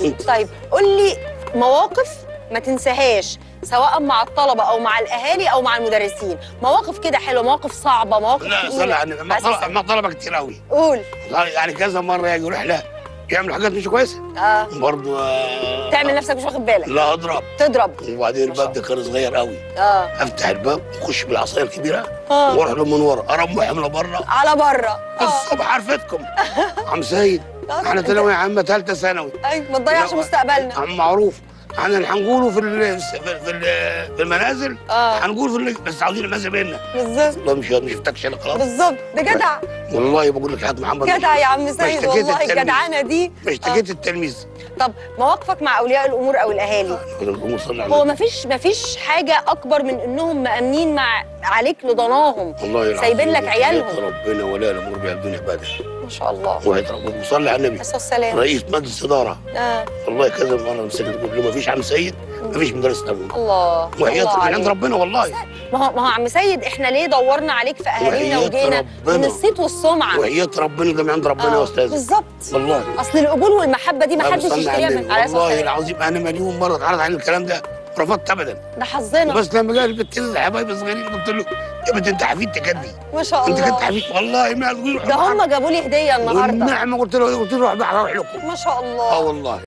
انت طيب قول لي مواقف ما تنساهاش سواء مع الطلبه او مع الاهالي او مع المدرسين مواقف كده حلوه مواقف صعبه مواقف لا تقيلة. صلي على النبي ما أساساً. طلب- ما طلبه كتير قوي قول يعني كذا مره يجوا رحله يعملوا حاجات مش كويسه اه برضه آه تعمل نفسك مش واخد بالك لا اضرب تضرب وبعدين ما شاء الباب ده كان صغير قوي اه افتح الباب واخش بالعصايه الكبيره اه واروح له من ورا ارمحهم لبره على بره اه الصبح عرفتكم عم سيد آه، احنا أنت- ثانوي يا عم ثالثه ثانوي ايوه ما تضيعش لا، مستقبلنا عم معروف احنا اللي هنقوله في ال- في في, ال- في المنازل اه هنقول في ال- بس عاوزين المنازل بيننا بالظبط والله مش ما شفتكش انا خلاص بالظبط ده جدع والله بقول لك حد محمد جدع يا عم ما سيد اشتكيت والله التلميذ. الجدعانه دي ما اشتكيت التلميذ طب مواقفك مع اولياء الامور او الاهالي اللهم صل على هو النبي. ما فيش ما فيش حاجه اكبر من انهم مامنين مع عليك لضناهم والله العظيم سايبين لك عيالهم. وحياة ربنا ولا الامور بيعبدون عباده ما شاء الله وحياة ربنا صلي على النبي بس السلام رئيس مجلس اداره آه. والله كذا مره مسكت تقول له ما فيش عم سيد ما فيش مدرس تمويل الله وحياة الله من عند عليك. ربنا والله ما هو ما هو عم سيد احنا ليه دورنا عليك في اهالينا وحياة وجينا ربنا. من الصيت والسمعه وحياة ربنا ده من عند ربنا يا آه، استاذ بالظبط والله اصل القبول والمحبه دي ما حدش صلي على يشتريها النبي. من على والله اساس العظيم انا مليون مره اتعرض علي الكلام ده رفضت ابدا ده حظنا بس لما جه البت دي حبايبي صغيرين قلت له يا بنت انت حفيد تكدي ما شاء انت كنت الله حفيد والله ما تقول ده هم جابوا لي هديه النهارده والنعمه قلت له قلت له روح بحر اروح لكم ما شاء الله اه والله